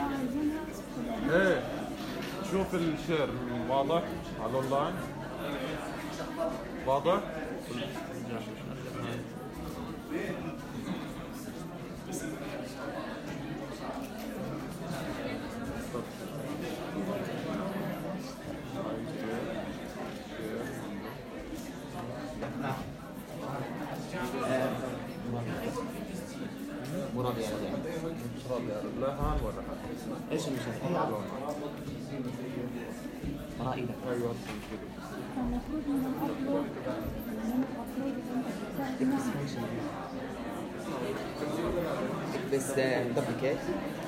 عايزينها ايه شوف الشير واضح على الاونلاين واضح مراد يعني لا هان ولا حد ايش المشكله؟ رائدة ايوه المفروض من الابلود من الابلود بس دبليكيت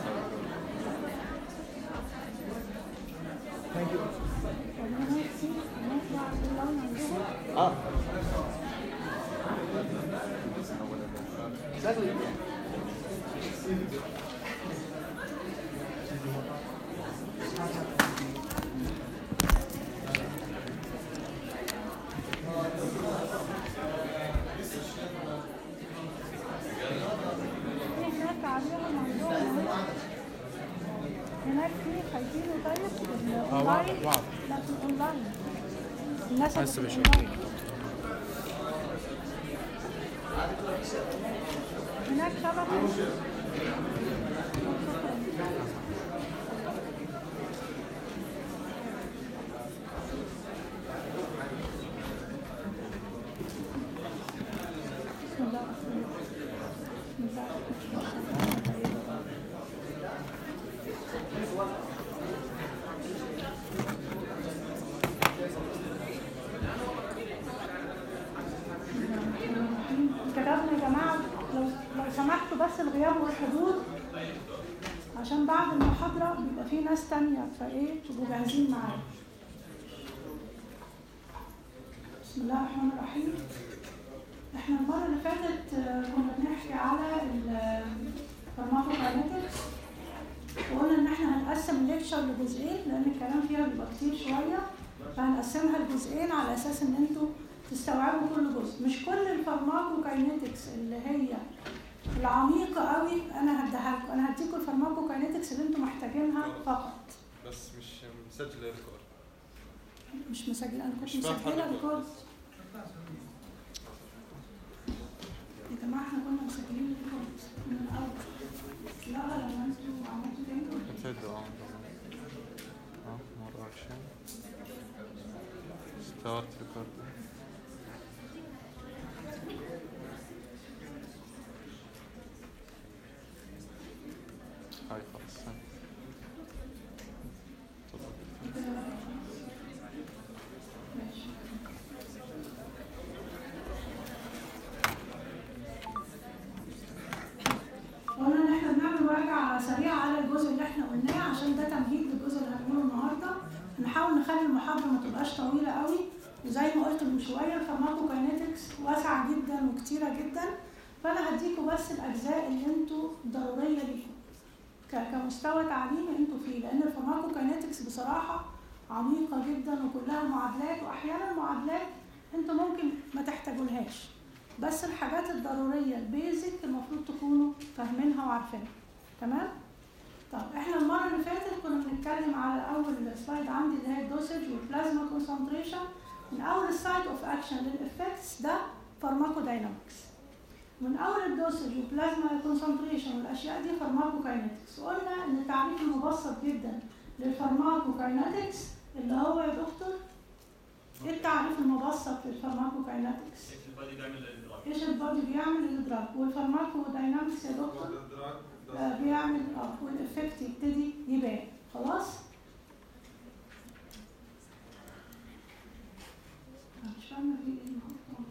اه هناك عليها موضوع هناك في خايفين طيب الاونلاين لا في الاونلاين الناس اللي هسه في بشوف. الأونلاين. هناك شبكة بسم الله الرحمن الرحيم. بسم الله الرحمن الرحيم. كتبنا يا جماعة لو لو سمحتوا بس الغياب والحضور عشان بعد المحاضرة بيبقى في ناس تانية فايه تبقوا جاهزين معايا. بسم الله الرحمن الرحيم. احنا المرة اللي فاتت آه، كنا بنحكي على الفارماكوكاينetics وقلنا ان احنا هنقسم الليكشر لجزئين لان الكلام فيها بيبقى كتير شوية فهنقسمها لجزئين على اساس ان انتوا تستوعبوا كل جزء مش كل الفارماكوكاينetics اللي هي العميقة قوي انا هديها لكم انا هديكم الفارماكوكاينetics اللي انتوا محتاجينها فقط بس مش مسجل ريكورد مش مسجلة انا كنت مش فاهم مسجلة حضرتك. ريكورد يا جماعة احنا كنا مسجلين ريكورد من الأول لا لما انتوا عملتوا تاني مسجل اه اه مرة عشان ستارت ريكورد هاي خلاص تفضل. ماشي قلنا ان احنا بنعمل مراجعة سريعة على الجزء اللي احنا قلناه عشان ده تمهيد للجزء اللي هنقوله النهارده نحاول نخلي المحاضرة ما تبقاش طويلة قوي وزي ما قلت من شوية الفارماكوكاينetics واسعة جدا وكتيرة جدا فانا هديكم بس الاجزاء اللي انتوا ضرورية ليكم ك- كمستوى تعليمي انتوا فيه لان الفارماكوكاينetics بصراحة عميقة جدا وكلها معادلات واحيانا معادلات انتوا ممكن ما تحتاجولهاش بس الحاجات الضرورية البيزك المفروض تكونوا فاهمينها وعارفينها تمام؟ طب احنا المرة اللي فاتت كنا بنتكلم على أول سلايد عندي اللي هي الدوسج والبلازما كونسنتريشن من أول السايت اوف اكشن للإفكتس ده فارماكوداينامكس من أول الدوسج والبلازما كونسنتريشن والأشياء دي فارماكوكاينetics وقلنا إن التعريف المبسط جدا للفارماكوكاينetics اللي هو يا دكتور ايه التعريف المبسط للفارماكوكاينetics؟ البادي بيعمل الادراك ايش البادي بيعمل الادراك والفارماكو داينامكس يا دكتور آه بيعمل اه والافكت يبتدي يبان خلاص أنا مش فاهمه في ايه النهارده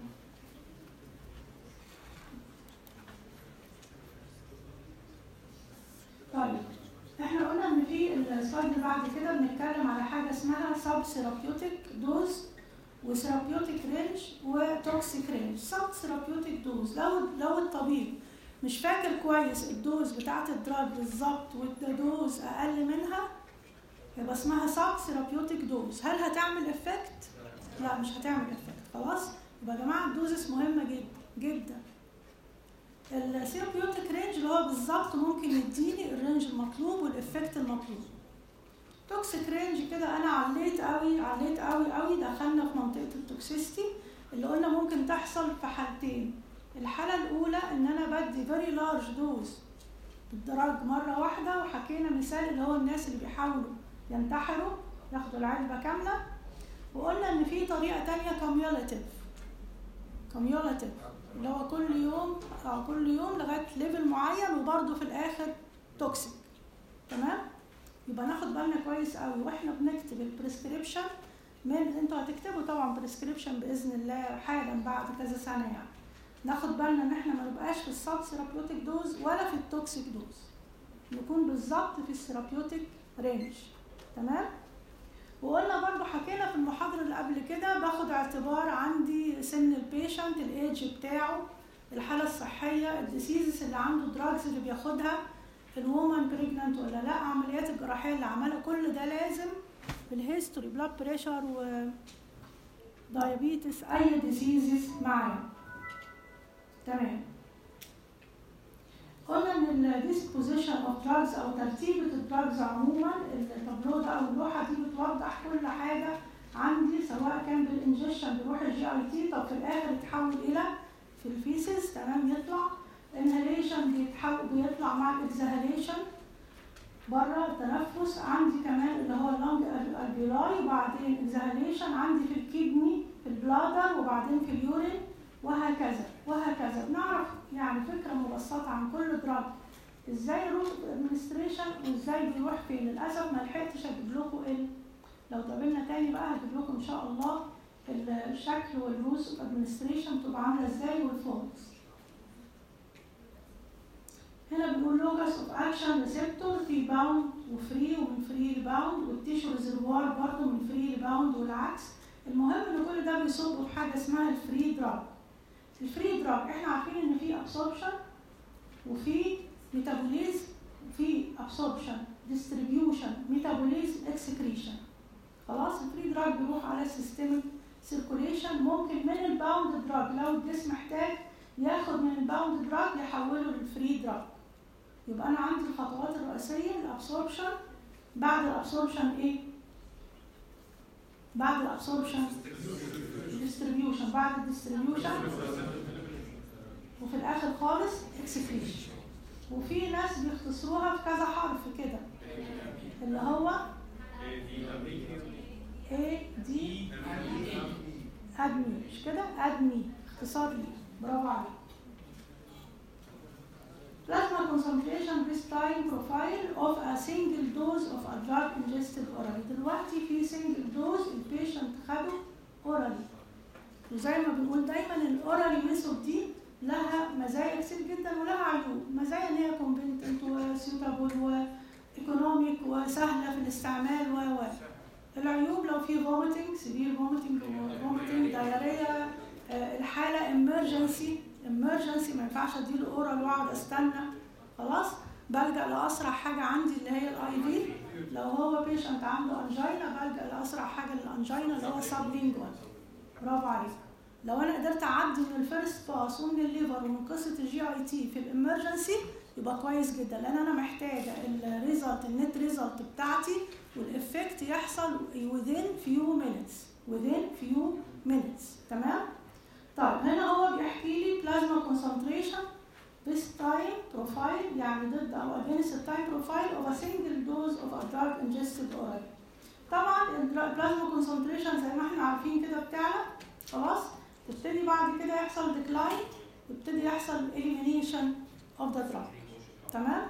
طيب احنا قلنا ان في السلايد اللي بعد كده بنتكلم على حاجه اسمها سب ثيرابيوتيك دوز وثيرابيوتيك رينج وتوكسيك رينج سب ثيرابيوتيك دوز لو لو الطبيب مش فاكر كويس الدوز بتاعت الدراج بالظبط والدوز اقل منها يبقى اسمها سب ثيرابيوتيك دوز هل هتعمل افكت لا مش هتعمل افكت خلاص يبقى يا جماعه الدوزس مهمه جدا جدا الثيرابيوتيك رينج اللي هو بالظبط ممكن يديني الرينج المطلوب والافكت المطلوب توكسيك رينج كده انا عليت قوي عليت قوي قوي دخلنا في منطقه التوكسيستي اللي قلنا ممكن تحصل في حالتين الحاله الاولى ان انا بدي فيري لارج دوز الدرج مره واحده وحكينا مثال اللي هو الناس اللي بيحاولوا ينتحروا ياخدوا العلبه كامله وقلنا ان في طريقه تانية كوميولاتيف كوميولاتيف اللي هو كل يوم او كل يوم لغايه ليفل معين وبرده في الاخر توكسيك تمام يبقى ناخد بالنا كويس قوي واحنا بنكتب البريسكريبشن من انتوا هتكتبوا طبعا بريسكريبشن باذن الله حالا بعد كذا سنه يعني ناخد بالنا ان احنا ما نبقاش في السب ثيرابيوتيك دوز ولا في التوكسيك دوز نكون بالظبط في الثيرابيوتيك رينج تمام وقلنا برضو حكينا في المحاضرة اللي قبل كده باخد اعتبار عندي سن البيشنت الايدج بتاعه الحالة الصحية الديسيزز اللي عنده دراجز اللي بياخدها الوومن بريجننت ولا لا عمليات الجراحية اللي عملها كل ده لازم الهيستوري بلاد بريشر و دايابيتس اي ديسيزز معايا تمام قلنا ان الديسبوزيشن اوف دراجز او ترتيبة الدراجز عموما التابلو ده او اللوحة دي بتوضح كل حاجة عندي سواء كان بالانجكشن بيروح الجي اي تي طب في الاخر يتحول الى في الفيسز تمام يطلع انهاليشن بيتحول بيطلع مع الاكزهاليشن بره التنفس عندي كمان اللي هو اللونج البيولاي وبعدين اكزهاليشن عندي في الكدني في البلادر وبعدين في اليورين وهكذا وهكذا بنعرف يعني فكره مبسطه عن كل دراج ازاي يروح ادمنستريشن وازاي بيروح فين للاسف ما لحقتش اجيب لكم ال لو قابلنا تاني بقى هجيب لكم ان شاء الله الشكل والروس اوف ادمنستريشن تبقى عامله ازاي والفورمز هنا بنقول لوجس اوف اكشن ريسبتور في باوند وفري ومن فري لباوند والتيشو ريزرفوار برضه من فري لباوند والعكس المهم ان كل ده بيصب في حاجه اسمها الفري دراج الفري دراج احنا عارفين ان في ابسوربشن وفي ميتابوليزم وفي ابسوربشن ديستريبيوشن ميتابوليزم اكسكريشن خلاص الفري دراج بيروح على سيستمك سيركوليشن ممكن من الباوند دراج لو الجسم محتاج ياخد من الباوند دراج يحوله للفري دراج يبقى انا عندي الخطوات الرئيسيه الابسوربشن بعد الابسوربشن ايه بعد الابسوربشن ديستريبيوشن بعد الديستريبيوشن وفي الاخر خالص اكسكريشن وفي ناس بيختصروها في كذا حرف كده اللي هو A D ادمي مش كده ادمي اختصار لي برافو عليك Plasma concentration this time profile of a single dose of a drug ingested orally. دلوقتي في single dose البيشنت خده orally. وزي ما بنقول دايما الاورالي ميثود دي لها مزايا كتير جدا ولها عيوب، مزايا ان هي كومبيتنت وسيوتابل وايكونوميك وسهله في الاستعمال و و العيوب لو في فوميتنج سيفير فوميتنج وفوميتنج دايريا الحاله امرجنسي امرجنسي ما ينفعش اديله اورال واقعد استنى خلاص بلجا لاسرع حاجه عندي اللي هي الاي في لو هو بيشنت عنده انجينا بلجا لاسرع حاجه للانجينا اللي هو سابلينجوال برافو عليك لو انا قدرت اعدي من الفيرست باس ومن الليفر ومن قصه الجي اي تي في الامرجنسي يبقى كويس جدا لان انا محتاجه الريزلت النت ريزلت بتاعتي والافكت يحصل within few minutes within few minutes تمام طيب هنا هو بيحكي لي بلازما concentration this time profile يعني ضد او against the time profile of a single dose of a drug ingested orally طبعا البلازما concentration زي ما احنا عارفين كده بتاعنا خلاص تبتدي بعد كده يحصل decline يبتدي يحصل elimination of the drug تمام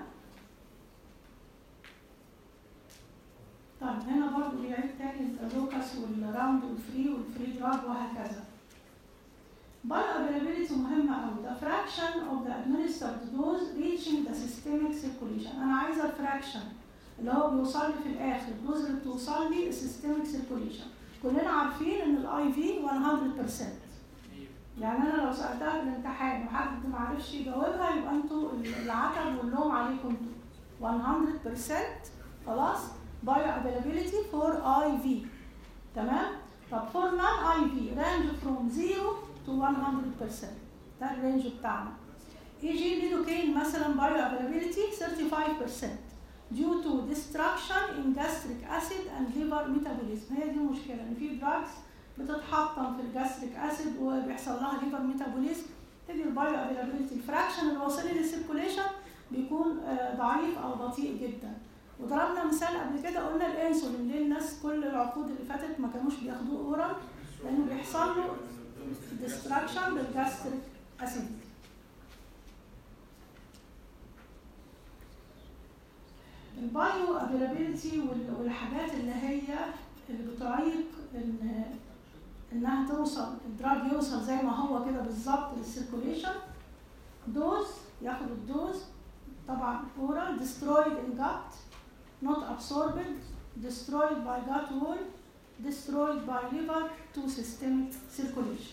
طيب هنا برضو بيعيد تاني اللوكس والراوند والفري والفري دراج وهكذا Bioavailability مهمة أوي the fraction of the administered dose reaching the systemic circulation أنا عايزة الفراكشن اللي هو بيوصل لي في الآخر الدوز اللي بتوصل لي السيستميك سيركوليشن كلنا عارفين إن الاي في 100% يعني أنا لو سألتها في الامتحان وحد ما عرفش يجاوبها يبقى أنتوا العتب واللوم عليكم أنتوا 100% خلاص bioavailability for IV تمام طب for non IV range from 0 to 100% ده الرينج بتاعنا اي جي ليدوكين مثلا بايو افيلابيلتي 35% due to destruction in gastric acid and liver metabolism هي دي المشكله ان في دراجز بتتحطم في الجاستريك اسيد وبيحصل لها ليفر ميتابوليزم تدي البايو افيلابيلتي الفراكشن الواصلي للسيركوليشن بيكون آه، ضعيف او بطيء جدا وضربنا مثال قبل كده قلنا الانسولين ليه الناس كل العقود اللي فاتت ما كانوش بياخدوه اورال لانه بيحصل له ديستراكشن بالجاستريك اسيد البايو افيلابيلتي والحاجات اللي هي اللي بتعيق ان انها توصل الدراج يوصل زي ما هو كده بالظبط للسيركوليشن دوز ياخد الدوز طبعا اورال destroyed in gut not absorbed destroyed by gut wall destroyed by liver to systemic circulation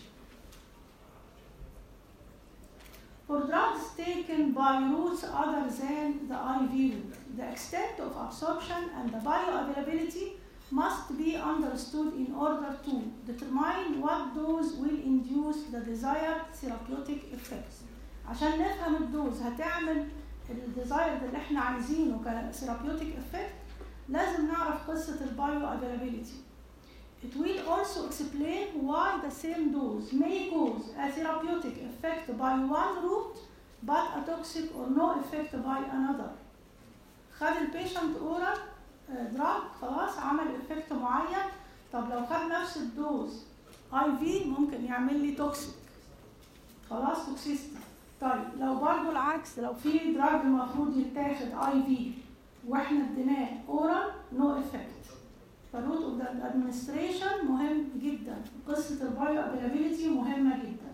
For drugs taken by routes other than the IV route, the extent of absorption and the bioavailability must be understood in order to determine what dose will induce the desired therapeutic effects. عشان نفهم الدوز هتعمل الديزايرد اللي احنا عايزينه كثيرابيوتيك افكت لازم نعرف قصة البايو افيلابيلتي. It will also explain why the same dose may cause a therapeutic effect by one route but a toxic or no effect by another. خد البيشنت اورال دراج خلاص عمل افكت معين طب لو خد نفس الدوز اي في ممكن يعمل لي توكسيك خلاص توكسيستي طيب لو برضو العكس لو في دراج المفروض يتاخد اي في واحنا اديناه اورال نو افكت فالروت اوف ذا ادمنستريشن مهم جدا قصه البايو افيلابيلتي مهمه جدا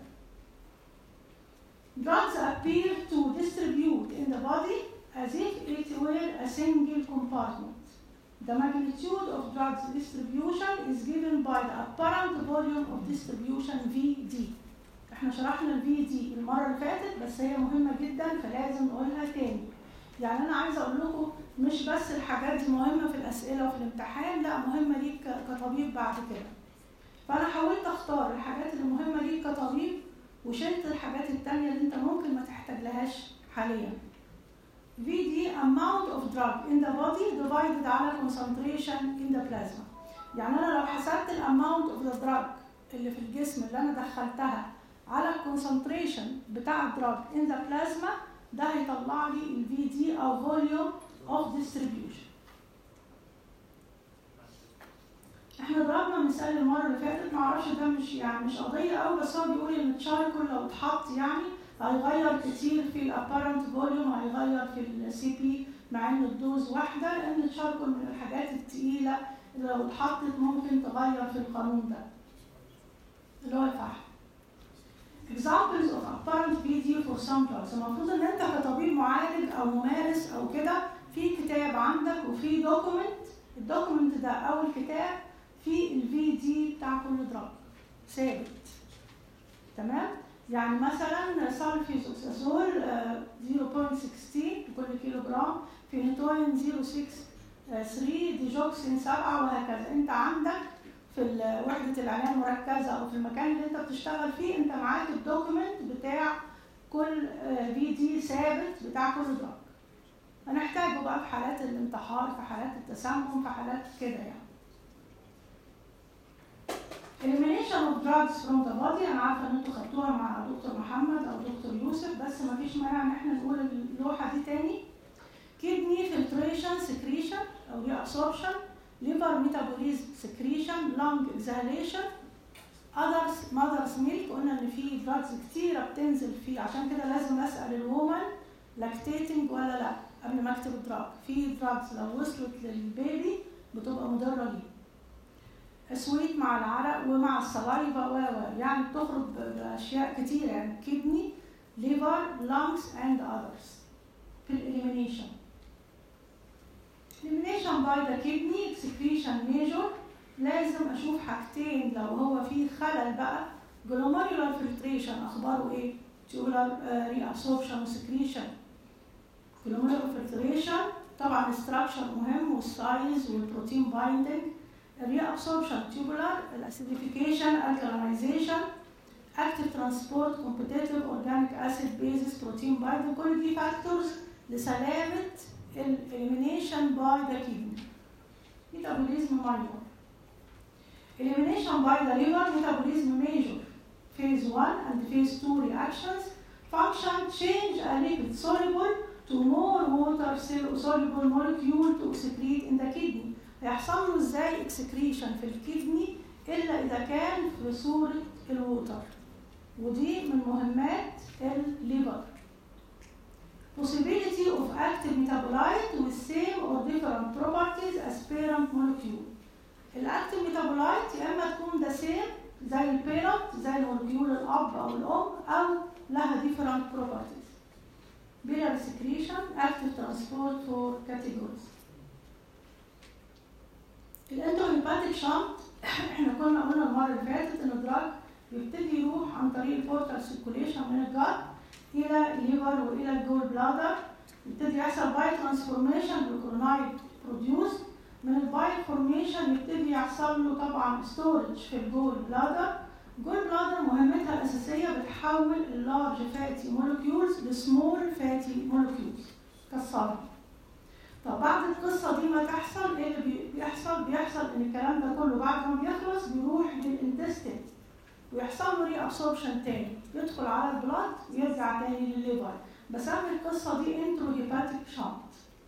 Drugs appear to distribute in the body as if it were a single compartment. The magnitude of drugs distribution is given by the apparent volume of distribution VD. احنا شرحنا ال VD المرة اللي فاتت بس هي مهمة جدا فلازم نقولها تاني. يعني أنا عايزة أقول لكم مش بس الحاجات دي مهمة في الأسئلة وفي الامتحان، لا مهمة ليك ك- كطبيب بعد كده. فأنا حاولت أختار الحاجات اللي مهمة ليك كطبيب وشلت الحاجات التانية اللي أنت ممكن ما تحتاجلهاش حاليا. VD amount of drug in the body divided على concentration in the plasma. يعني أنا لو حسبت ال amount of the drug اللي في الجسم اللي أنا دخلتها على ال concentration بتاع الدراج in the plasma ده هيطلع لي ال VD أو volume of distribution. احنا ضربنا مثال المرة اللي فاتت معرفش ده مش يعني مش قضية أوي بس هو بيقول إن التشاركول لو اتحط يعني هيغير كتير في الابارنت فوليوم هيغير في السي بي مع ان الدوز واحده لان الشاركول من الحاجات التقيله اللي لو اتحطت ممكن تغير في القانون ده اللي هو الفحم. Examples of apparent VD for some drugs المفروض ان انت كطبيب معالج او ممارس او كده في كتاب عندك وفي دوكيمنت الدوكيمنت ده او الكتاب فيه الفي دي بتاع كل دراج ثابت تمام يعني مثلا سالفيزوكسازول 0.16 لكل كيلو جرام فينيتوين 0.63 ديجوكسين 7 وهكذا انت عندك في ال- وحدة العناية المركزة أو في المكان اللي أنت بتشتغل فيه أنت معاك الدوكيمنت بتاع كل في دي ثابت بتاع كل دراج هنحتاجه بقى في حالات الانتحار في حالات التسمم في حالات كده يعني elimination of drugs from the body انا عارفه ان انتوا خدتوها مع دكتور محمد او دكتور يوسف بس ما فيش مانع ان احنا نقول اللوحه دي تاني kidney filtration secretion او reabsorption liver metabolism secretion lung exhalation others mother's milk قلنا ان في drugs كتيره بتنزل فيه عشان كده لازم اسال الومن لاكتيتنج ولا لا قبل ما اكتب الدراج في drugs لو وصلت للبيبي بتبقى مضره ليه سويت مع العرق ومع السلايفا و و يعني بتخرج ب- باشياء كتيره يعني كدني ليفر لانجز اند اذرز في الاليمينيشن elimination by the kidney excretion major لازم اشوف حاجتين لو هو في خلل بقى glomerular filtration اخباره ايه tubular uh, reabsorption وسكريشن glomerular filtration طبعا الستراكشر مهم والسايز والبروتين بايندنج الريابسوربشن tubular الاسيديفيكيشن الكالينايزيشن active transport competitive organic acid bases protein binding كل دي factors لسلامة ال elimination by the kidney metabolism minor elimination by the liver metabolism major phase 1 and phase 2 reactions function change a lipid soluble to more water soluble molecule to secrete in the kidney هيحصل له ازاي excretion في الكدني الا اذا كان في صوره الووتر ودي من مهمات الليفر possibility of active metabolite with same or different properties as parent molecule الاكتيف ميتابولايت يا اما تكون ده سيم زي البيرنت زي المولكيول الاب او الام او لها different properties biliary secretion active transport for categories الانتروهيباتيك شنط احنا كنا قلنا المره اللي فاتت ان الدراج بيبتدي يروح عن طريق البورتال سيركوليشن من الجات الى الليفر والى الجول بلادر يبتدي يحصل باي ترانسفورميشن بالكورونايت بروديوس من الباي فورميشن يبتدي يحصل له طبعا ستورج في الجول بلادر الجول بلادر مهمتها الاساسيه بتحول اللارج فاتي مولكيولز لسمول فاتي مولكيولز كالصلب طب بعد القصه دي ما تحصل ايه اللي بي- بيحصل؟ بيحصل ان الكلام ده كله بعد ما بيخلص بيروح للانتستين ويحصل له ري ابسوربشن تاني يدخل على البلاد ويرجع تاني للليفر بسمي القصه دي انترو هيباتيك شنط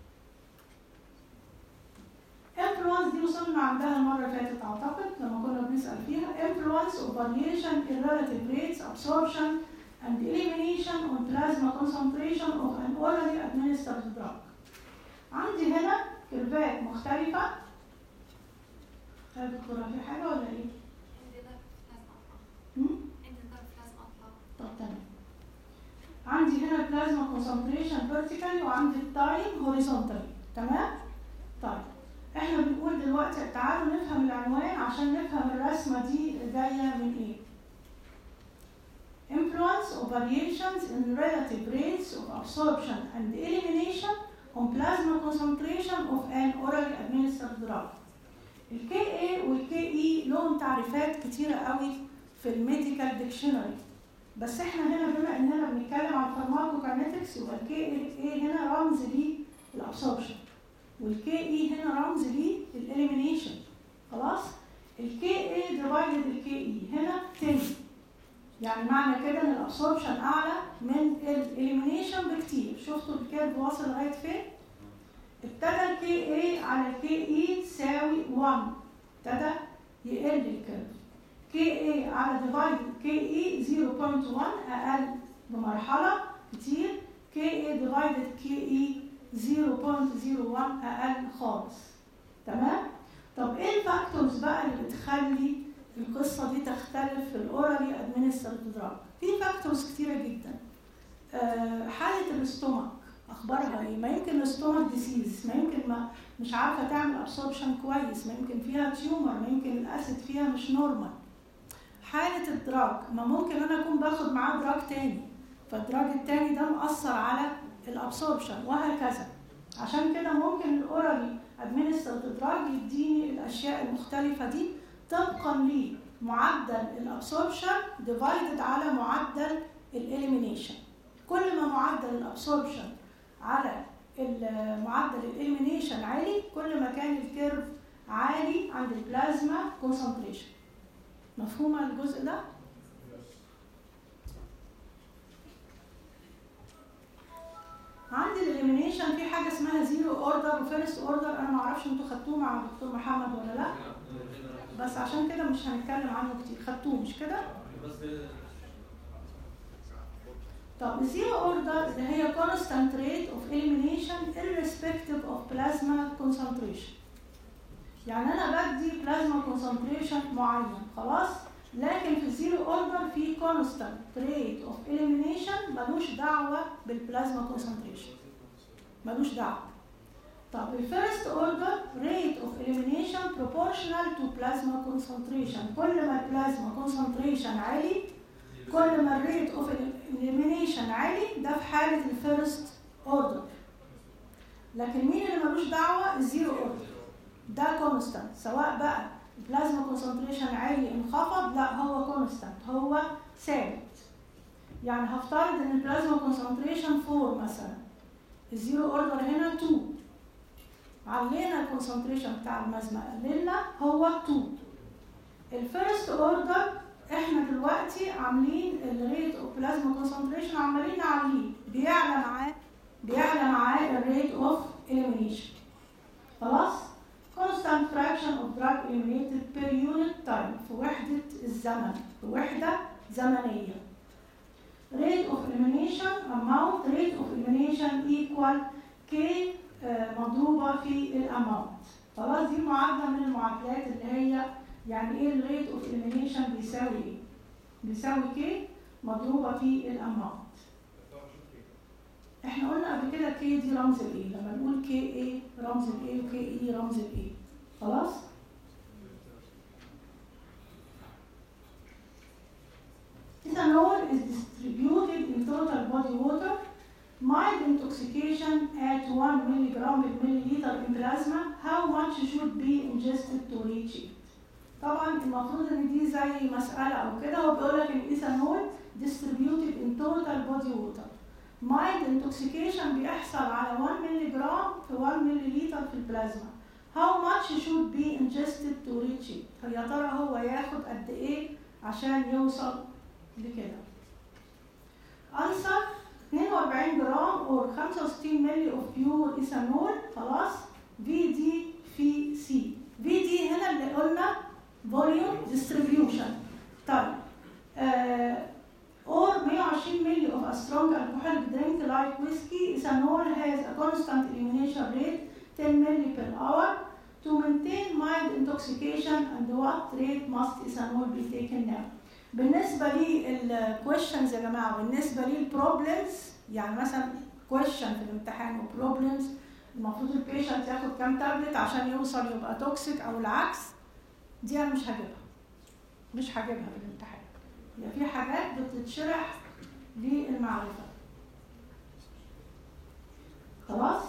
influence دي وصلنا عندها المره اللي فاتت اعتقد لما كنا بنسال فيها influence of variation in relative rates absorption and elimination on plasma concentration of an orally administered drug عندي هنا كيرفات مختلفة يا دكتورة في حاجة ولا ايه؟ عندي ضرب لازم اطلع هم؟ عندي ضرب لازم اطلع طب تمام عندي هنا البلازما كونسنتريشن فيرتيكالي وعندي التايم هوريزونتالي تمام؟ طيب احنا بنقول دلوقتي تعالوا نفهم العنوان عشان نفهم الرسمة دي جاية من ايه influence of variations in relative rates of absorption and elimination on plasma concentration of an orally administered drug. ال KA وال KE لهم تعريفات كتيرة قوي في الميديكال ديكشنري بس احنا هنا بما اننا بنتكلم عن فارماكوكاينetics يبقى ال KA هنا رمز للابسوربشن وال KE هنا رمز للإليمينيشن خلاص ال KA ديفايدد ال KE هنا 10 يعني معنى كده ان الابسوربشن اعلى من الاليمينيشن بكتير شفتوا الكيرف واصل لغايه فين ابتدى الكي اي على الكي اي تساوي 1 ابتدى يقل الكيرف كي اي على ديفايد كي اي 0.1 اقل بمرحله كتير كي اي ديفايدد كي اي 0.01 اقل خالص تمام طب ايه الفاكتورز بقى اللي بتخلي القصه دي تختلف في الاورالي ادمنسترد دراج في فاكتورز كتيره جدا آه، حاله الاستومك اخبارها ايه ما يمكن الاستومك ديسيز ما يمكن ما مش عارفه تعمل ابسوربشن كويس ما يمكن فيها تيومر ما يمكن الاسيد فيها مش نورمال حاله الدراج ما ممكن انا اكون باخد معاه دراج تاني فالدراج التاني ده مأثر على الابسوربشن وهكذا عشان كده ممكن الاورالي ادمنسترد دراج يديني الاشياء المختلفه دي طبقا لمعدل الابسوربشن ديفايدد على معدل الاليمينيشن كل ما معدل الابسوربشن على ال- معدل الاليمينيشن عالي كل ما كان الكيرف عالي عند البلازما كونسنتريشن مفهوم الجزء ده عندي الاليمينيشن في حاجه اسمها زيرو اوردر وفيرست اوردر انا ما اعرفش انتوا خدتوه مع الدكتور محمد ولا لا بس عشان كده مش هنتكلم عنه كتير خدتوه مش كده طب الزيرو اوردر اللي هي constant rate of elimination irrespective of plasma concentration يعني انا بدي بلازما concentration معين خلاص لكن في الزيرو اوردر في constant rate of elimination ملوش دعوه بالبلازما concentration ملوش دعوه طب الفيرست اوردر rate of elimination proportional to plasma concentration كل ما البلازما concentration عالي كل ما الريت اوف اليمينيشن عالي ده في حاله الفيرست اوردر لكن مين اللي ملوش دعوه الزيرو اوردر ده كونستانت سواء بقى البلازما كونسنتريشن عالي انخفض لا هو كونستانت هو ثابت يعني هفترض ان البلازما كونسنتريشن 4 مثلا الزيرو اوردر هنا 2 علينا الكونسنتريشن بتاع المزمة قللنا هو 2 الفيرست اوردر احنا دلوقتي عاملين الريت اوف بلازما كونسنتريشن عمالين نعليه بيعلى معاه بيعلى معاه الريت اوف elimination خلاص constant fraction of drug eliminated per unit time في وحدة الزمن في وحدة زمنية rate of elimination amount rate of elimination equal k آه، مضروبة في الاماونت خلاص دي معادلة من المعادلات اللي هي يعني ايه الريت اوف elimination بيساوي ايه؟ بيساوي k مضروبة في الاماونت احنا قلنا قبل كده كي دي رمز الايه لما نقول كي ايه رمز الايه وكي اي رمز الايه خلاص Ethanol is distributed in total body water. Mild intoxication at 1 milligram per milliliter in plasma. How much should be ingested to reach it? طبعا المفروض ان دي زي مسألة او كده هو بيقول لك ان الايثانول distributed in total body water. mild intoxication بيحصل على 1 مللي جرام في 1 مللي لتر في البلازما. How much should be ingested to reach it؟ يا ترى هو ياخد قد ايه عشان يوصل لكده؟ Answer 42 جرام or 65 مللي of pure ethanol خلاص في دي في سي. في دي هنا اللي قلنا volume distribution. طيب آه or 120 milli of a strong alcoholic drink like whiskey, ethanol has a constant elimination rate 10 milli per hour. To maintain mild intoxication and what rate must ethanol be taken now? بالنسبة للquestions يا جماعة بالنسبة للبروبلمز يعني مثلا question في الامتحان وبروبلمز المفروض البيشنت ياخد كام تابلت عشان يوصل يبقى توكسيك او العكس دي انا مش هجيبها مش هجيبها في الامتحان يبقى في حاجات بتتشرح للمعرفة خلاص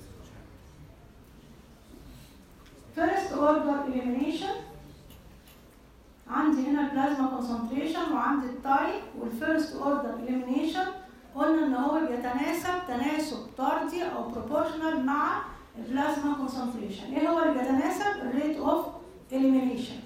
first order elimination عندي هنا البلازما concentration وعندي التايم والفيرست اوردر elimination قلنا ان هو بيتناسب تناسب طردي او proportional مع البلازما concentration ايه هو اللي بيتناسب الريت اوف elimination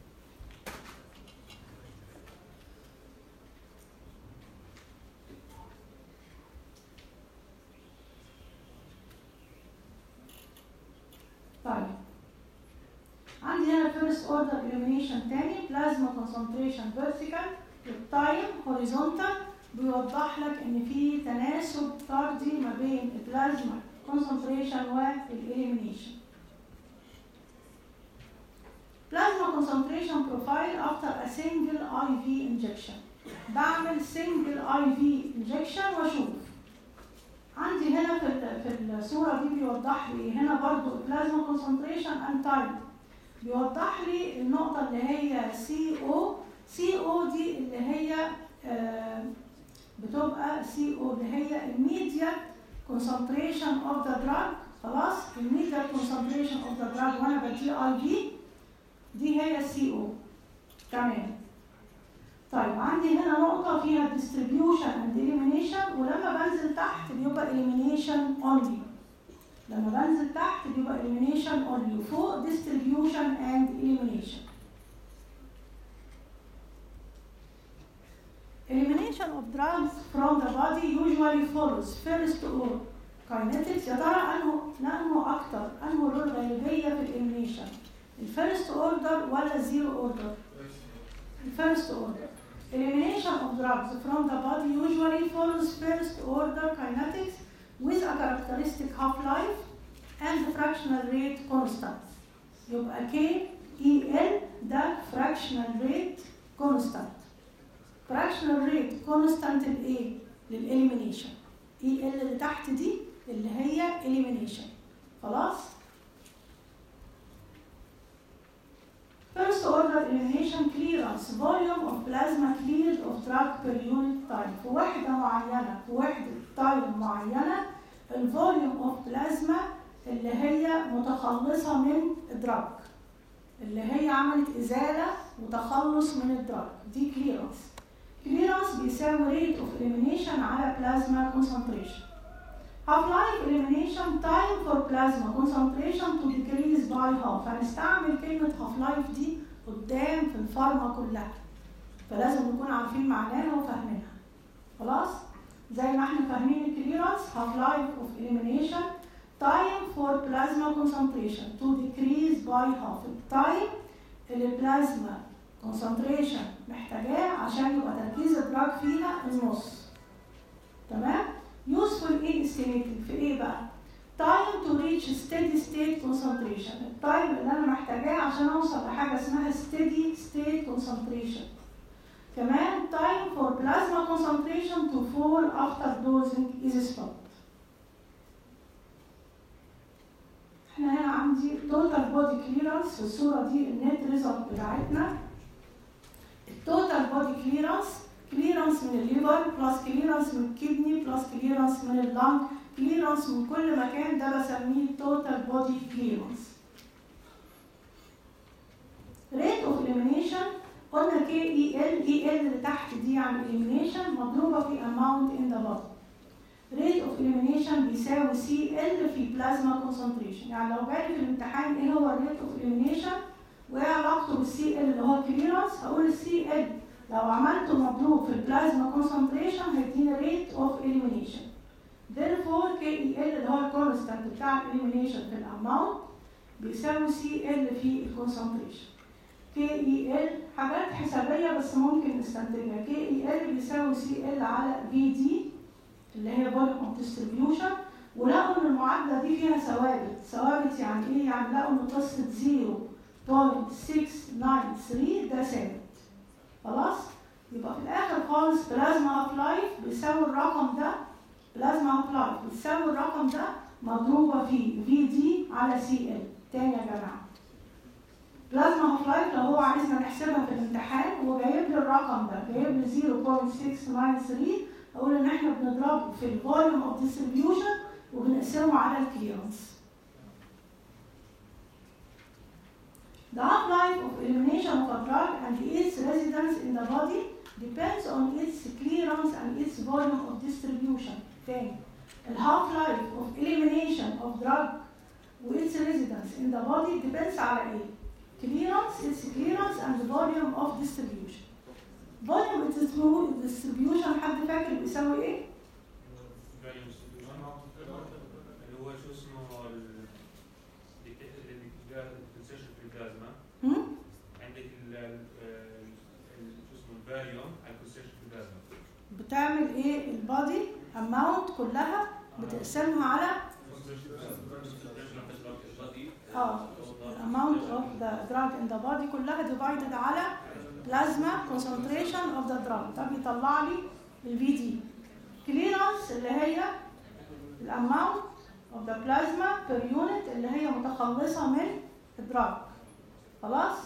طيب عندي هنا first order elimination تاني plasma concentration vertical والتايم horizontal بيوضح لك ان في تناسب طردي ما بين البلازما concentration والelimination plasma concentration profile after a single IV injection بعمل single IV injection واشوف عندي هنا في ال- في الصوره دي بيوضح لي هنا برضو البلازما كونسنتريشن اند تايم بيوضح لي النقطه اللي هي سي او سي او دي اللي هي آه، بتبقى سي او اللي هي الميديا كونسنتريشن اوف ذا دراج خلاص الميديا كونسنتريشن اوف ذا دراج وانا بدي اي في دي هي السي او تمام طيب عندي هنا نقطة فيها distribution and elimination ولما بنزل تحت بيبقى elimination only لما بنزل تحت بيبقى elimination only وفوق distribution and elimination elimination of drugs from the body usually follows first or kinetics يا ترى انه انه اكتر انه له الغالبية في elimination الفيرست اوردر ولا الزيرو اوردر الفيرست اوردر Elimination of drugs from the body usually follows first order kinetics with a characteristic half-life and fractional rate constant. يبقى K E L ده fractional rate constant. fractional rate constant لإيه؟ للإليمينيشن. E L اللي تحت دي اللي هي elimination. خلاص؟ First order elimination clearance volume of plasma cleared of drug per unit time في وحدة معينة في وحدة time معينة الفوليوم اوف بلازما اللي هي متخلصة من الدراج اللي هي عملت إزالة وتخلص من الدراج دي clearance كليرنس بيساوي rate of elimination على plasma concentration half life elimination time for plasma concentration to decrease by half هنستعمل كلمة half life دي قدام في الفارما كلها فلازم نكون عارفين معناها وفاهمينها خلاص زي ما احنا فاهمين الكليرنس half life of elimination time for plasma concentration to decrease by half التايم اللي البلازما concentration محتاجاه عشان يبقى تركيز الدراج فيها النص تمام useful in estimating في ايه بقى time to reach steady state concentration التايم اللي انا محتاجاه عشان اوصل لحاجه اسمها steady state concentration كمان time for plasma concentration to fall after dosing is stopped احنا هنا عندي total body clearance في الصورة دي النت ريزلت بتاعتنا التوتال بودي كليرنس كليرنس من الليفر بلس كليرنس من الكدني بلس كليرنس من اللنج كليرنس من كل مكان ده بسميه توتال بودي كليرنس ريت اوف elimination قلنا كي اي ال اي ال اللي تحت دي يعني elimination مضروبه في amount in the body rate of elimination بيساوي سي ال في بلازما concentration يعني لو جالي في الامتحان ايه هو الريت اوف elimination وايه علاقته بالسي ال اللي هو الكليرنس هقول السي ال لو عملته مضروب في البلازما concentration هيديني rate of elimination therefore كي اي ال اللي هو الكونستانت بتاع elimination في الاماونت بيساوي سي ال في الكونسنتريشن كي اي ال حاجات حسابيه بس ممكن نستنتجها كي اي ال بيساوي سي ال على في دي اللي هي فوليوم اوف ديستريبيوشن ولقوا ان المعادله دي فيها ثوابت ثوابت يعني ايه يعني لقوا ان قصه 0.693 ده ثابت خلاص يبقى في الاخر خالص بلازما هاف لايف بيساوي الرقم ده بلازما هاف لايف بيساوي الرقم ده مضروبه في في دي على سي ال تاني يا جماعه بلازما هاف لايف لو هو عايزنا نحسبها في الامتحان وجايب لي الرقم ده جايب لي 0.693 اقول ان احنا بنضربه في الفوليوم اوف ديستريبيوشن وبنقسمه على الكليرنس The half-life of elimination of a drug and its residence in the body depends on its clearance and its volume of distribution. تاني ال half-life of elimination of drug وits residence in the body depends على ايه؟ clearance, its clearance and volume of distribution. volume of distribu- distribution حد فاكر بيساوي ايه؟ اللي هو شو اسمه ال- اللي بتنسشن في البلازما هم؟ عندك ال ال- ال- شو اسمه الفاريوم على الكونسيشن في البلازما بتعمل ايه البادي اماونت كلها بتقسمها على اه الاماونت اوف ذا دراج ان ذا بادي كلها ديفايدد على بلازما concentration اوف ذا دراج ده بيطلع لي الفي دي كليرنس اللي هي الاماونت اوف ذا بلازما بير يونت اللي هي متخلصه من الدراج خلاص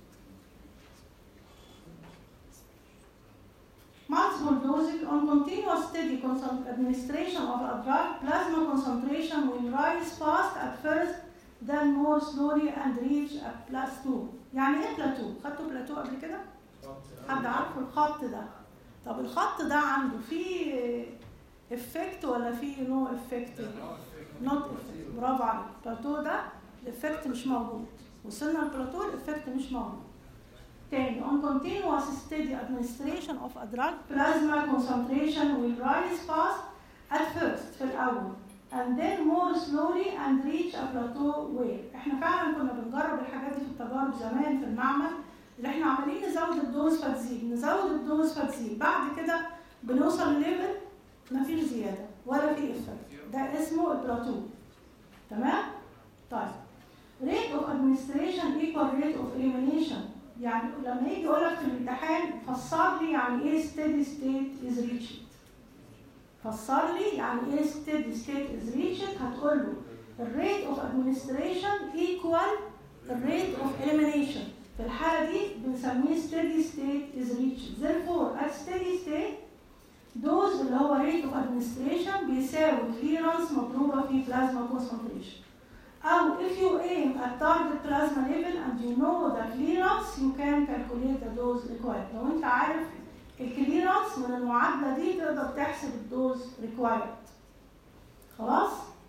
multiple dosage on continuous steady concent- administration of a drug, plasma concentration will rise fast at first, then more slowly and reach a plateau. يعني ايه بلاتو؟ خدتوا بلاتو قبل كده؟ حد عارف الخط ده؟ طب الخط ده عنده فيه افكت ولا فيه نو افكت؟ نوت افكت برافو عليك البلاتو ده الافكت مش موجود وصلنا البلاتو الافكت مش موجود تاني on continuous steady administration of a drug plasma concentration will rise fast at first في الأول and then more slowly and reach a plateau where احنا فعلا كنا بنجرب الحاجات دي في التجارب زمان في المعمل اللي احنا عمالين نزود الدوز فتزيد نزود الدوز فتزيد بعد كده بنوصل لليفل مفيش زيادة ولا في افكت ده اسمه البلاتو تمام؟ طيب rate of administration equal rate of elimination يعني لما يجي يقول لك في الامتحان فسر لي يعني ايه steady state is reached فسر لي يعني ايه steady state is reached هتقول له الريت اوف administration equal الريت اوف elimination في الحالة دي بنسميه steady state is reached therefore at steady state دوز اللي هو rate of administration بيساوي clearance مضروبة في plasma concentration أو if you aim at target plasma level and you know the clearance you can calculate the dose required لو أنت عارف الكليرنس من المعادله دي تقدر تحسب الدوز ريكوايرد خلاص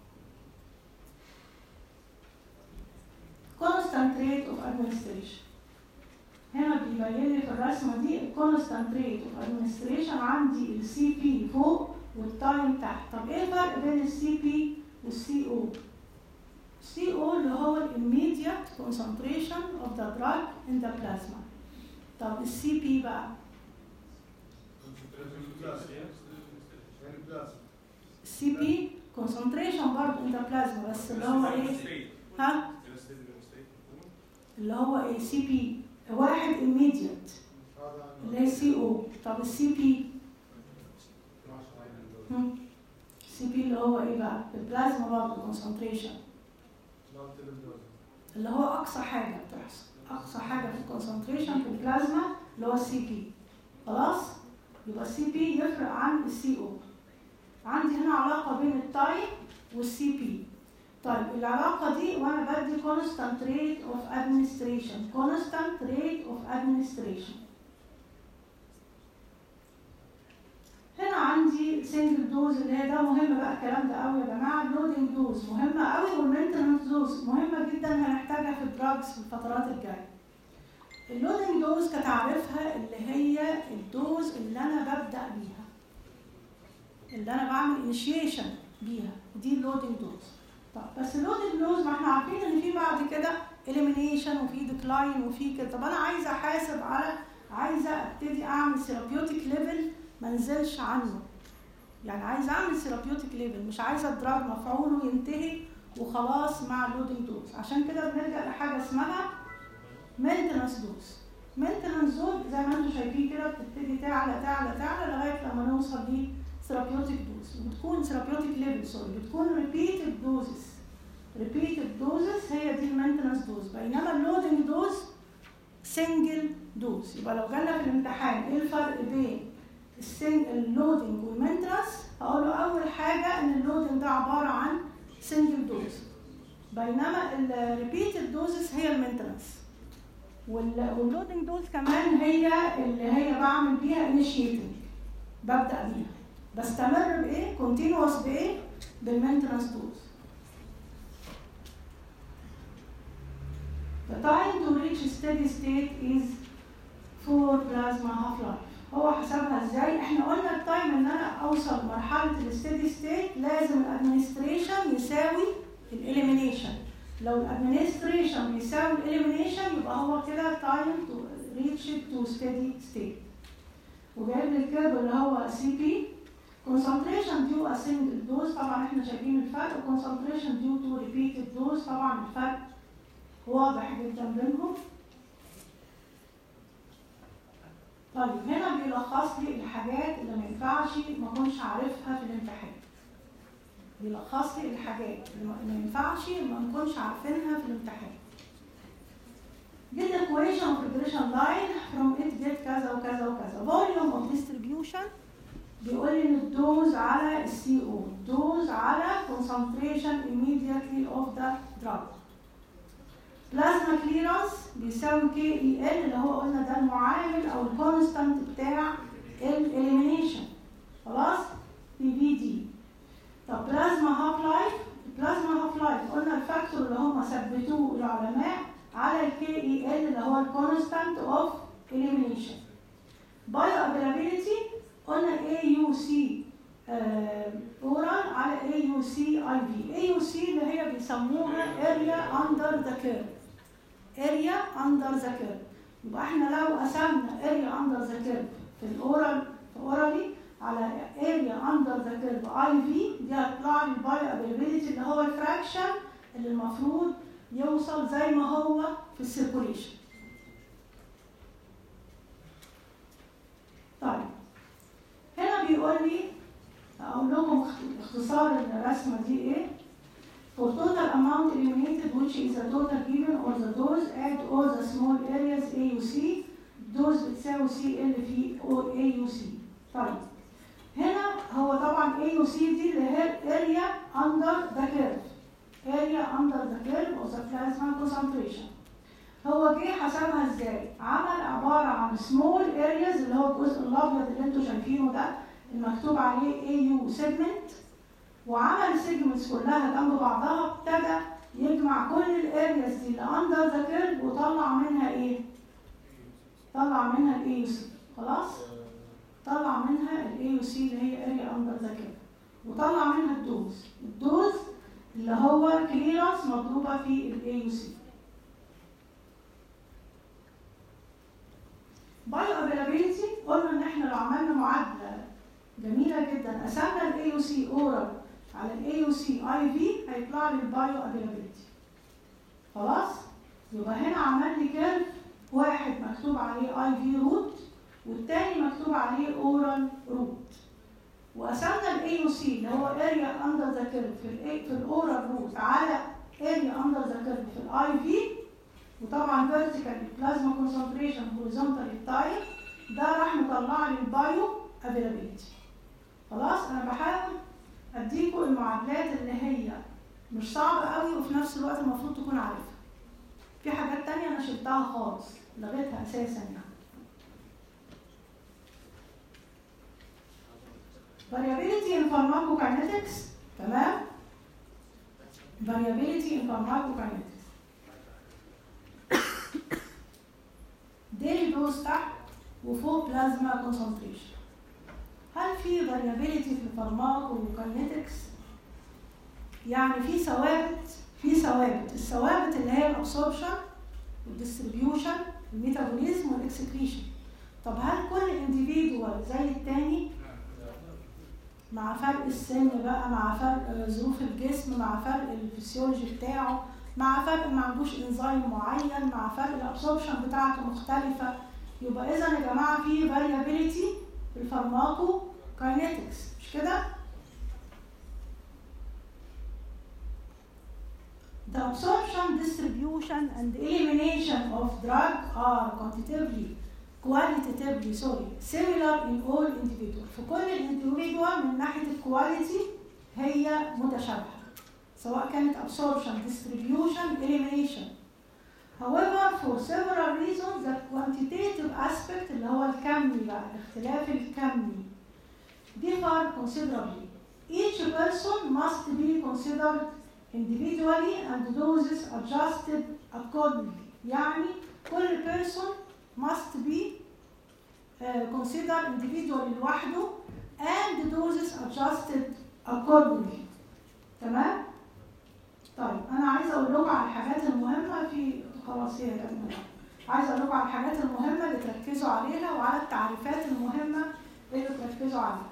constant rate of administration هنا بيبين لي في الرسمه دي الكونستانت ريت اوف ادمنستريشن عندي السي بي فوق والتايم تحت طب ايه الفرق بين السي بي والسي او السي او اللي هو immediate concentration of the drug in the plasma طب السي بي بقى السي بي concentration برضه in the plasma بس اللي هو ايه ها اللي هو ايه سي بي واحد immediate اللي هي سي او طب السي بي السي بي اللي هو ايه بقى البلازما برضه concentration اللي هو اقصى حاجه بتحصل اقصى حاجه في الكونسنتريشن في البلازما اللي هو السي بي خلاص يبقى السي بي يفرق عن السي او عندي هنا علاقه بين التايم والسي بي طيب العلاقه دي وانا بدي constant rate of administration constant rate of administration هنا عندي سنجل دوز اللي هي ده مهم بقى الكلام ده قوي يا جماعه اللودنج دوز مهمه قوي والمينتنس دوز مهمه جدا هنحتاجها في الدراجز في الفترات الجايه اللودنج دوز كتعريفها اللي هي الدوز اللي انا ببدا بيها اللي انا بعمل انيشيشن بيها دي اللودنج دوز طب بس اللودنج دوز ما احنا عارفين ان في بعد كده اليمينيشن وفي ديكلاين وفي كده طب انا عايزه احاسب على عايزه ابتدي اعمل ثيرابيوتيك ليفل ما انزلش عنه يعني عايزه اعمل ثيرابيوتيك ليفل مش عايزه الدراج مفعوله ينتهي وخلاص مع اللودنج دوز عشان كده بنلجا لحاجه اسمها مينتنس دوز مينتنس دوز زي ما انتم شايفين كده بتبتدي تعلى تعلى تعلى لغايه لما نوصل ل ثيرابيوتيك دوز بتكون ثيرابيوتيك ليفل سوري بتكون ريبيتد دوزز ريبيتد دوزز هي دي المينتنس دوز بينما اللودنج دوز سنجل دوز يبقى لو جالنا في الامتحان ايه الفرق بين اللودنج والمينتنس هقول له اول حاجه ان اللودنج ده عباره عن سنجل دوز بينما الريبيتد دوزز هي المينتنس واللودنج دوز كمان هي اللي هي بعمل بيها انيشيتنج ببدا بيها بستمر بايه كونتينوس بايه بالمينتنس دوز The time to reach steady state is 4 plasma half-life. هو حسبها ازاي؟ احنا قلنا التايم ان انا اوصل مرحله الستيدي ستيت لازم الادمنستريشن يساوي الاليمينيشن. لو الادمنستريشن بيساوي الاليمينيشن يبقى هو كده تايم تو ريتش تو ستيدي ستيت. وجايب لي الكيرف اللي هو سي بي concentration due a single dose طبعا احنا شايفين الفرق concentration due to repeated dose طبعا الفرق واضح جدا بينهم طيب هنا بيلخص لي الحاجات اللي ما ينفعش ما اكونش عارفها في الامتحان بيلخص لي الحاجات اللي ما ينفعش ما نكونش عارفينها في الامتحان get the equation of regression line from it get كذا وكذا وكذا volume of distribution بيقول لي ان الدوز على السي او دوز على concentration immediately of the drug بلازما كليرنس بيساوي كي اي ال اللي هو قلنا ده المعامل او الكونستانت بتاع الاليمينيشن خلاص بي في دي طب بلازما هاف لايف بلازما هاف لايف قلنا الفاكتور اللي هم ثبتوه العلماء على الكي اي ال اللي هو الكونستانت اوف اليمينيشن بايو افيلابيلتي قلنا اي يو سي اورال على اي يو سي اي في اي يو سي اللي هي بيسموها اريا اندر ذا كيرف اريا اندر ذا كيرف يبقى احنا لو قسمنا اريا اندر ذا كيرف في الاورال في اورالي على اريا اندر ذا كيرف اي في دي هتطلع لي البايو افيلابيلتي اللي هو الفراكشن اللي المفروض يوصل زي ما هو في السيركوليشن طيب هنا بيقول لي اقول لكم اختصار الرسمه دي ايه For total amount eliminated which is the total given or the dose add all the small areas AUC dose بتساوي CL في AUC طيب هنا هو طبعا AUC دي اللي هي area under the curve area under the curve of the plasma concentration هو جه حسبها ازاي؟ عمل عباره عن سمول ارياز اللي هو الجزء الابيض اللي انتوا شايفينه ده المكتوب عليه اي يو سيجمنت وعمل السيجمنتس كلها جنب بعضها ابتدى يجمع كل الارياز دي اللي اندر ذا كيرف وطلع منها ايه؟ طلع منها الاي يو سي خلاص؟ طلع منها الاي يو سي اللي هي اريا اندر ذا كيرف وطلع منها الدوز الدوز اللي هو كليرنس مطلوبه في الاي يو سي بايو افيلابيلتي قلنا ان احنا لو عملنا معادله جميله جدا قسمنا الاي يو سي اورال على الاي يو سي اي في هيطلع لي البايو افيلابيلتي خلاص يبقى هنا عمل لي كيرف واحد مكتوب عليه اي في روت والتاني مكتوب عليه اورال روت وقسمنا الاي يو سي اللي هو اريا اندر ذا كيرف في ال في الاورال روت على اريا اندر ذا كيرف في الاي في وطبعا فيرتيكال بلازما كونسنتريشن هوريزونتال تايب ده راح مطلع لي البايو افيلابيلتي خلاص انا بحاول اديكم المعادلات اللي هي مش صعبه قوي وفي نفس الوقت المفروض تكون عارفها في حاجات تانية انا شلتها خالص لغيتها اساسا يعني variability in pharmacokinetics تمام variability in pharmacokinetics ديل دوز تحت وفوق بلازما كونسنتريشن هل في variability في الفارماكوكاينetics يعني في ثوابت في ثوابت الثوابت اللي هي الابسوربشن والديستريبيوشن الميتابوليزم والاكسكريشن طب هل كل individual زي التاني مع فرق السن بقى مع فرق ظروف الجسم مع فرق الفسيولوجي بتاعه مع فرق ما عندوش انزيم معين مع فرق الابسوربشن بتاعته مختلفه يبقى اذا يا جماعه في فاريابيليتي في الفارماكو كاينetics مش كده؟ The absorption, distribution, and elimination of drug are quantitatively, qualitatively, sorry, similar in all individuals. في كل الانديفيدوال من ناحية الكواليتي هي متشابهة. سواء كانت absorption, distribution, elimination. However, for several reasons, the quantitative aspect اللي هو الكمي بقى الاختلاف الكمي differ considerably. Each person must be considered individually and doses adjusted accordingly. يعني كل person must be uh, considered individually لوحده and doses adjusted accordingly. تمام؟ طيب انا عايزه اقول لكم على الحاجات المهمه في خلاص هي كده عايزه اقول لكم على الحاجات المهمه اللي تركزوا عليها وعلى التعريفات المهمه اللي تركزوا عليها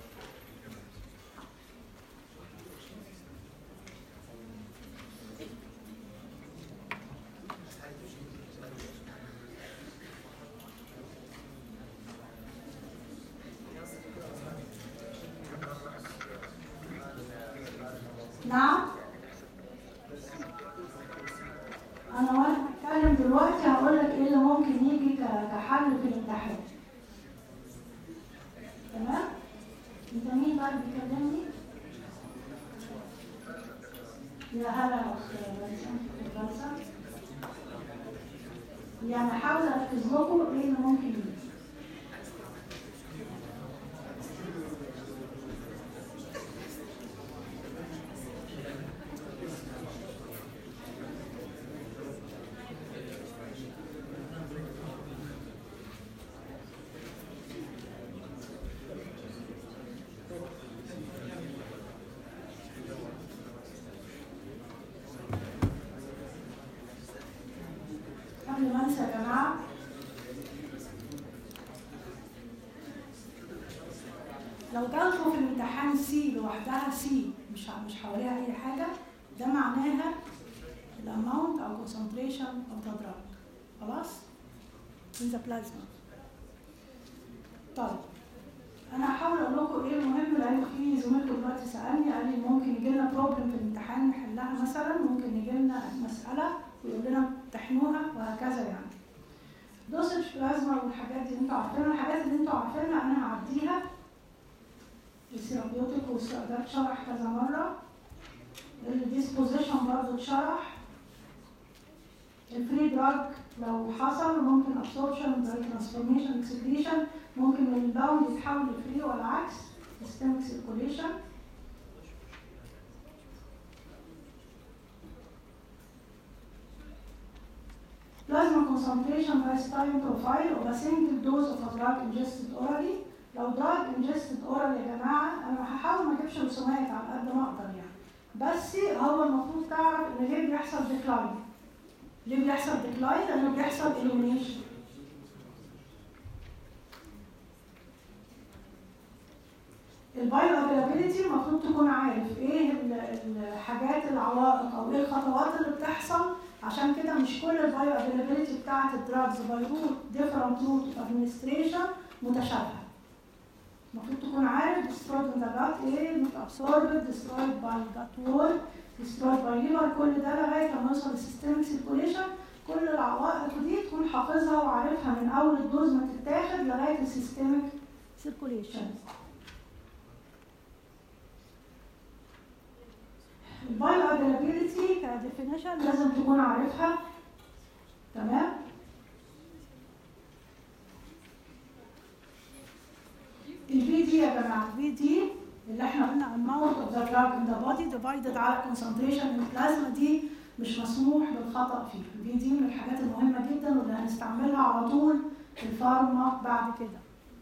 نعم انا وانا بتكلم دلوقتي هقول لك ايه اللي ممكن يجي ك- كحل في الامتحان تمام انت مين بقى اللي بيكلمني يا هلا يا استاذ باسم باسم يعني احاول اركز لكم ايه اللي ممكن يجي قبل ما انسى يا جماعه لو جالكوا في الامتحان سي لوحدها سي مش ع- مش حواليها اي حاجه ده معناها الاماونت او concentration of the drug خلاص in the plasma طيب انا هحاول اقول لكم ايه المهم لان في زميلكم دلوقتي سالني قال لي ممكن يجي لنا بروبلم في الامتحان نحلها مثلا ممكن يجي لنا مساله ويقول لنا امتحنوها وهكذا يعني دوسج بلازما والحاجات دي انتوا عارفينها الحاجات اللي انتوا عارفينها انا هعديها السيرابيوتيك ده اتشرح كذا مره الديسبوزيشن برضه اتشرح الفري دراج لو حصل ممكن absorption باي transformation excretion ممكن من الباوند يتحول لفري والعكس systemic circulation Plasma concentration by time profile of a single dose of a drug ingested orally لو drug ingested orally يا جماعة أنا هحاول ما أجيبش رسومات على قد ما أقدر يعني بس هو المفروض تعرف إن ليه بيحصل decline ليه بيحصل decline؟ لأنه بيحصل elimination البايو افيلابيلتي المفروض تكون عارف ايه ال- الحاجات العوائق او ايه الخطوات اللي بتحصل عشان كده مش كل البايو افيلابيلتي بتاعت الدراجز باي روت ديفرنت روت اوف ادمنستريشن متشابهه المفروض تكون عارف destroyed in the gut ايه not absorbed destroyed by gut wall destroyed by liver كل ده لغايه لما يوصل للسيستميك سيركوليشن كل العوائق دي تكون حافظها وعارفها من اول الدوز ما تتاخد لغايه السيستميك سيركوليشن البايو افيلابيلتي كديفينيشن لازم تكون عارفها تمام الفي دي يا جماعه الفي دي اللي احنا قلنا amount of the drug in the body divided على concentration in plasma دي مش مسموح بالخطأ فيها الفي دي من الحاجات المهمة جدا واللي هنستعملها على طول في الفارما بعد كده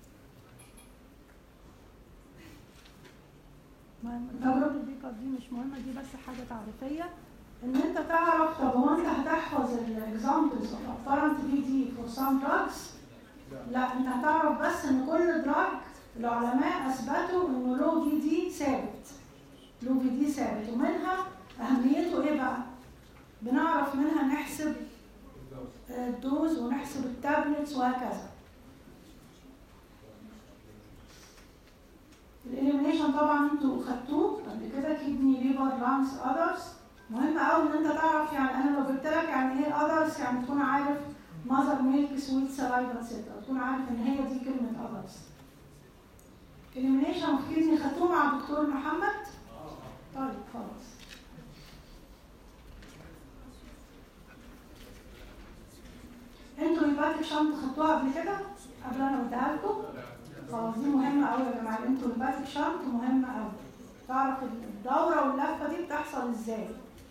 مهم. تجربة البيكر دي مش مهمة دي بس حاجة تعريفية ان انت تعرف طب هو انت هتحفظ الاكزامبلز of apparent VD for some drugs لا انت هتعرف بس ان كل دراج العلماء اثبتوا انه له في دي ثابت له في دي ثابت ومنها اهميته ايه بقى بنعرف منها نحسب الدوز ونحسب التابلتس وهكذا الاليمينيشن طبعا انتوا خدتوه قبل كده كيدني ليفر لانس اذرز مهم قوي ان انت تعرف يعني انا لو جبت لك يعني ايه اذرز يعني تكون عارف ماذر ميلك سويت سلايفا سيتا تكون عارف ان هي دي كلمه اذرز اليمينيشن اوف كيدني خدتوه مع الدكتور محمد طيب خلاص انتوا هيباتيك شنط خدتوها قبل كده قبل انا اديها لكم خلاص دي مهمه قوي يا جماعه انتوا هيباتيك شنط مهمه قوي تعرف الدوره واللفه دي بتحصل ازاي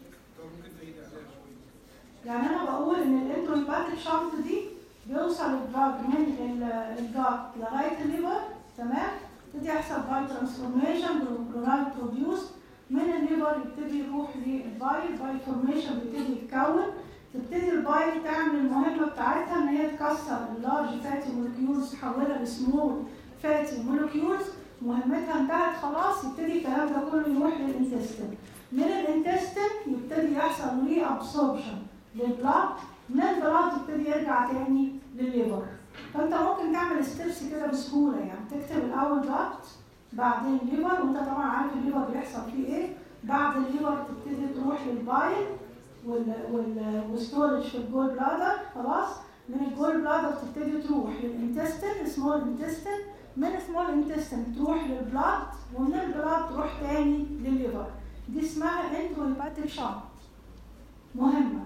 يعني انا بقول ان الانتروهيباتيك شنط دي بيوصل الدراج من ال- الجات لغايه الليفر تمام يبتدي يحصل باي ترانسفورميشن بالكلورايد بروديوس من الليفر يبتدي يروح للبايل باي فورميشن بيبتدي يتكون تبتدي البايل تعمل المهمه بتاعتها ان هي تكسر اللارج فاتي مولكيولز تحولها لسمول فاتي مولكيولز مهمتها انتهت خلاص يبتدي الكلام ده كله يروح للانتستين من الانتستين يبتدي يحصل ري ابسوربشن للبلاد من البلاد يبتدي يرجع تاني للليفر فانت ممكن تعمل ستيبس كده بسهوله يعني تكتب الاول دكت بعدين ليفر وانت طبعا عارف الليفر بيحصل فيه ايه بعد الليفر تبتدي تروح للبايل وال وال والستورج في الجول بلادر خلاص من الجول بلادر تبتدي تروح للانتستين سمول انتستين من سمول انتستين تروح للبلاد ومن البلاد تروح تاني للليفر دي اسمها انتروهيباتيك شنط مهمه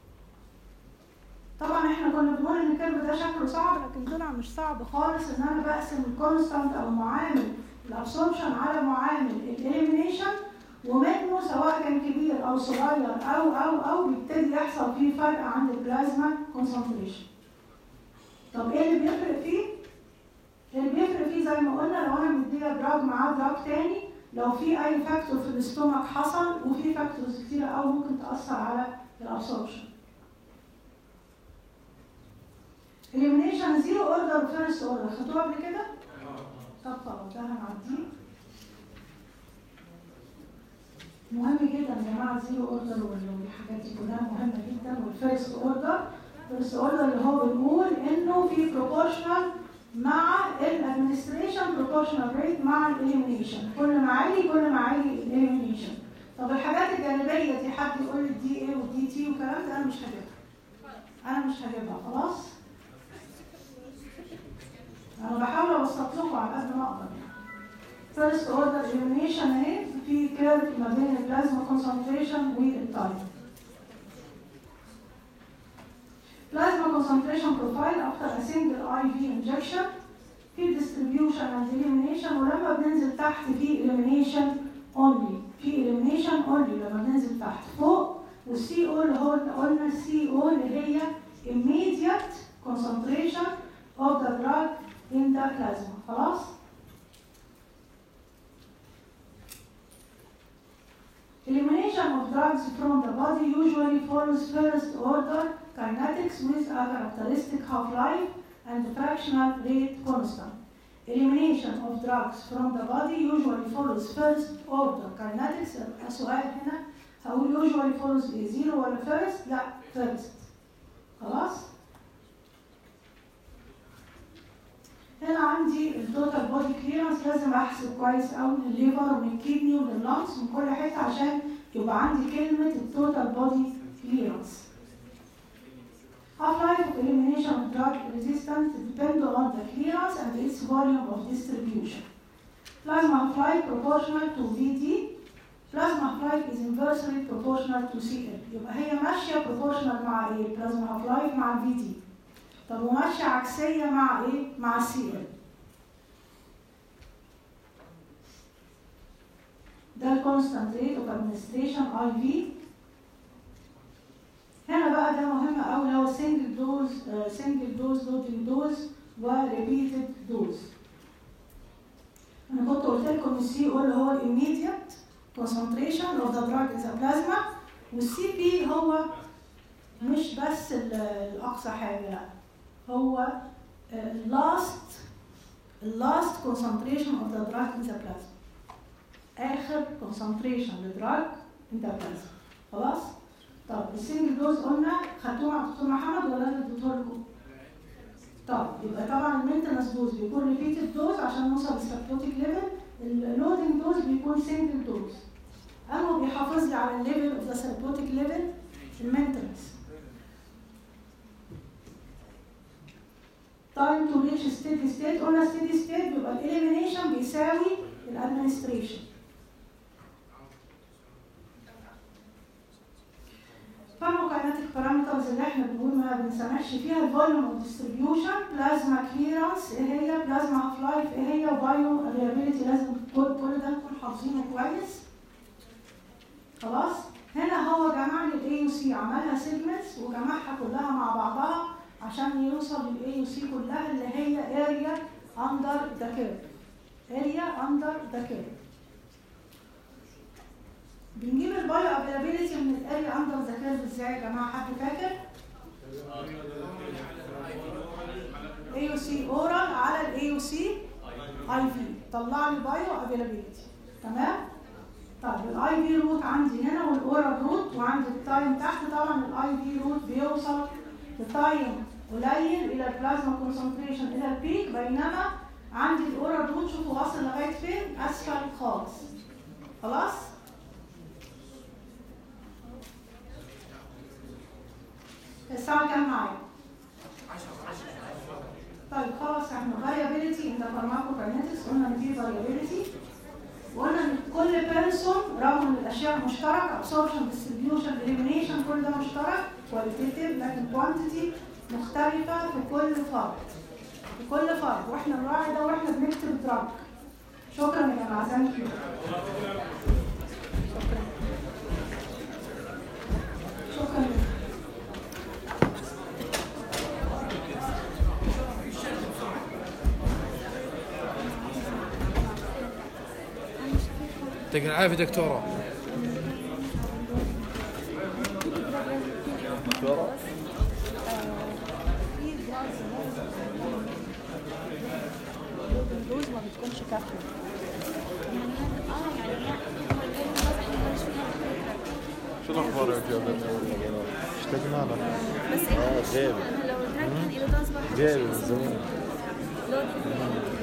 طبعا احنا كنا بنقول ان الكلب ده شكله صعب لكن طلع مش صعب خالص ان انا بقسم الكونستانت او معامل الابسوربشن على معامل الاليمينيشن ومنه سواء كان كبير او صغير او او او بيبتدي يحصل فيه فرق عند البلازما كونسنتريشن طب ايه اللي بيفرق فيه؟ اللي بيفرق فيه زي ما قلنا لو انا مديه دراج معاه دراج تاني لو في اي فاكتور في الاستومك حصل وفي فاكتورز كتيره قوي ممكن تاثر على الابسوربشن elimination زيرو اوردر وفيرست اوردر خدوه قبل كده؟ طب خلاص ده هنعديه مهم جدا يا جماعه الزيرو اوردر والحاجات دي كلها مهمه جدا والفيرست اوردر الفيرست اوردر اللي هو بنقول انه في بروبورشنال مع الادمنستريشن بروبورشنال ريت مع الاليمينيشن كل ما عالي كل ما عالي الاليمينيشن طب الحاجات الجانبيه دي حد يقول لي دي ايه ودي تي والكلام ده انا مش هجيبها انا مش هجيبها خلاص انا بحاول اوسط لكم على قد ما اقدر يعني فيرست اوردر elimination اهي في كيرف ما بين البلازما كونسنتريشن والتايم بلازما concentration profile after a single IV injection في distribution and elimination ولما بننزل تحت في elimination only في elimination only لما بننزل تحت فوق والسي او اللي هو اللي قلنا السي او اللي هي immediate concentration of the drug in the plasma خلاص Elimination of drugs from the body usually follows first order kinetics with a characteristic half-life and fractional rate constant. Elimination of drugs from the body usually follows first order kinetics السؤال هنا هقول usually follows ايه zero ولا first؟ لا first خلاص؟ هنا عندي التوتال بودي كليرنس لازم احسب كويس قوي من الليفر ومن الكدني ومن اللانس من كل حته عشان يبقى عندي كلمه التوتال بودي كليرنس Half-life of elimination of drug resistance depend on the clearance and its volume of distribution. Plasma half-life proportional to VD. Plasma half-life is inversely proportional to CL. يبقى هي ماشية proportional مع ايه؟ Plasma half-life مع VD. طب وماشية عكسية مع ايه؟ مع CL. ده الكونستانت ريت اوف ادمنستريشن اي في هنا بقى ده مهم قوي اللي هو سنجل دوز سنجل دوز لودنج دوز وريبيتد دوز انا كنت قلت لكم السي او اللي هو immediate concentration of the drug in the plasma والسي بي هو مش بس ال- الاقصى حاجه لا هو last last concentration of the drug in the plasma اخر concentration للدراج in the plasma خلاص طب السنجل دوز قلنا خدتوه مع الدكتور محمد ولا انا اديته لكم؟ طب يبقى طبعا المينتنس دوز بيكون ريبيتد دوز عشان نوصل للسبتوتيك ليفل اللودنج دوز بيكون سنجل دوز اما بيحافظ لي على الليفل اوف ذا سبتوتيك ليفل المينتنس تايم تو ريتش ستيدي ستيت قلنا ستيدي ستيت بيبقى الاليمينيشن بيساوي الادمنستريشن فارماكايناتيك بارامترز اللي احنا بنقول ما بنسمعش فيها الفوليوم اوف ديستريبيوشن بلازما كليرنس ايه هي بلازما هاف لايف ايه هي وبايو افيلابيلتي لازم كل كل ده نكون حافظينه كويس خلاص هنا هو جمع لي الاي يو سي عملها سيجمنتس وجمعها كلها مع بعضها عشان يوصل للاي يو سي كلها اللي هي اريا اندر ذا كيرف اريا اندر ذا كيرف بنجيب البايو افيلابيلتي من الاريا اندر ذا كيرف ازاي يا جماعه حد فاكر؟ اي يو سي اورال على الاي يو سي اي في طلع لي بايو افيلابيلتي تمام؟ طيب الاي في روت عندي هنا والاورال روت وعندي التايم تحت طبعا الاي في روت بيوصل بتايم قليل الى البلازما كونسنتريشن الى البيك بينما عندي الاورال روت شوفوا واصل لغايه فين؟ اسفل خالص خلاص؟ الساعة كام معايا؟ طيب خلاص احنا variability in the pharmacokinetics قلنا ان في variability وقلنا ان كل بيرسون رغم ان الاشياء مشترك absorption distribution elimination كل ده مشترك qualitative لكن quantity مختلفة في كل فرد في كل فرد واحنا بنراعي ده واحنا بنكتب دراج شكرا يا جماعة ثانك يو شكرا شكرا يعطيك العافيه دكتوره الدوز ما بتكونش كافيه شو الاخبار يا جابر؟ اشتقنا لك بس اه غير لو الدراج كان له دوز واحد غير من زمان لود